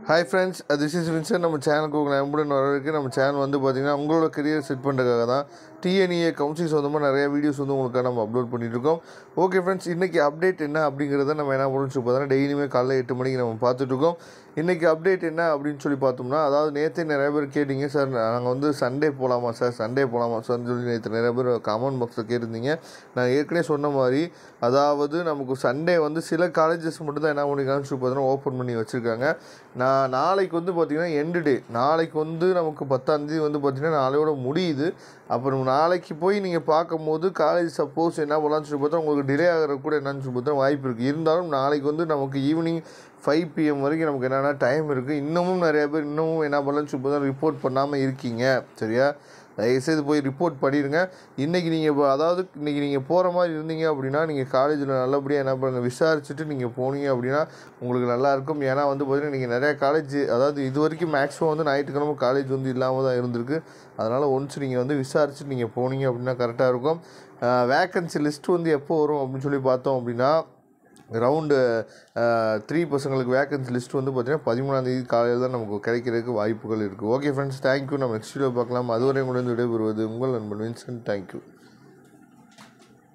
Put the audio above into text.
hi friends this is Vinson நம்ம சேனலுக்கு உங்களை அன்புடன் வரவேற்கு நம்ம சேனல் வந்து பார்த்திங்கன்னா உங்களோட கெரியர் செட் பண்ணுறதுக்காக தான் டிஎன்இஏ கவுன்சிலிங் சொந்தமாக நிறைய வீடியோஸ் வந்து உங்களுக்காக நம்ம அப்லோட் பண்ணிட்டு இருக்கோம் ஓகே ஃப்ரெண்ட்ஸ் இன்றைக்கி அப்டேட் என்ன அப்படிங்கிறத நம்ம என்ன பண்ணணும் சொல்லி பார்த்தோன்னா டெய்லியுமே காலைல எட்டு மணிக்கு நம்ம பார்த்துட்ருக்கோம் இன்றைக்கி அப்டேட் என்ன அப்படின்னு சொல்லி பார்த்தோம்னா அதாவது நேற்று நிறைய பேர் கேட்டிங்க சார் நாங்கள் வந்து சண்டே போகலாமா சார் சண்டே போகலாமா சார்னு சொல்லி நேற்று நிறைய பேர் கமெண்ட் பாக்ஸில் கேட்டிருந்தீங்க நான் ஏற்கனவே சொன்ன மாதிரி அதாவது நமக்கு சண்டே வந்து சில காலேஜஸ் மட்டும் தான் என்ன பண்ணிருக்காங்கன்னு சொல்லி பார்த்தோன்னா ஓப்பன் பண்ணி வச்சுருக்காங்க நான் நாளைக்கு வந்து பார்த்திங்கன்னா எண்டு டே நாளைக்கு வந்து நமக்கு பத்தாந்தேதி வந்து பார்த்திங்கன்னா நாளையோட முடியுது அப்புறம் நாளைக்கு போய் நீங்கள் பார்க்கும்போது காலேஜ் சப்போஸ் என்ன பண்ணலாம்னு சொல்லி பார்த்தா உங்களுக்கு டிலே ஆகிற கூட என்னன்னு சொல்லி பார்த்தா வாய்ப்பு இருக்குது இருந்தாலும் நாளைக்கு வந்து நமக்கு ஈவினிங் ஃபைவ் பிஎம் வரைக்கும் நமக்கு என்னென்னா டைம் இருக்குது இன்னமும் நிறைய பேர் இன்னமும் என்ன பண்ணலாம்னு சொல்லி பார்த்தா ரிப்போர்ட் பண்ணாமல் இருக்கீங்க சரியா தயவுசெய்து போய் ரிப்போர்ட் பண்ணிடுங்க இன்றைக்கி நீங்கள் இப்போ அதாவது இன்றைக்கி நீங்கள் போகிற மாதிரி இருந்தீங்க அப்படின்னா நீங்கள் காலேஜில் நல்லபடியாக என்ன பண்ணுங்கள் விசாரிச்சுட்டு நீங்கள் போனீங்க அப்படின்னா உங்களுக்கு நல்லாயிருக்கும் ஏன்னா வந்து பார்த்தீங்கன்னா நீங்கள் நிறையா காலேஜ் அதாவது இது வரைக்கும் மேக்ஸிமம் வந்து ஞாயிற்றுக்கிழமை காலேஜ் வந்து இல்லாமல் தான் இருந்திருக்கு அதனால் ஒன்ஸ் நீங்கள் வந்து விசாரிச்சுட்டு நீங்கள் போனீங்க அப்படின்னா கரெக்டாக இருக்கும் வேக்கன்சி லிஸ்ட் வந்து எப்போ வரும் அப்படின்னு சொல்லி பார்த்தோம் அப்படின்னா ரவுண்டு த்ரீ பசங்களுக்கு வேக்கன்சி லிஸ்ட் வந்து பார்த்திங்கன்னா பதிமூணாந்தேதி காலையில் தான் நமக்கு கிடைக்கிறதுக்கு வாய்ப்புகள் இருக்குது ஓகே ஃப்ரெண்ட்ஸ் தேங்க்யூ நம்ம நெக்ஸ்ட் வீடியோ பார்க்கலாம் அதுவரை உங்களுடன் விடைபெறுவது உங்கள் நண்பன் வின்சன் தேங்க்யூ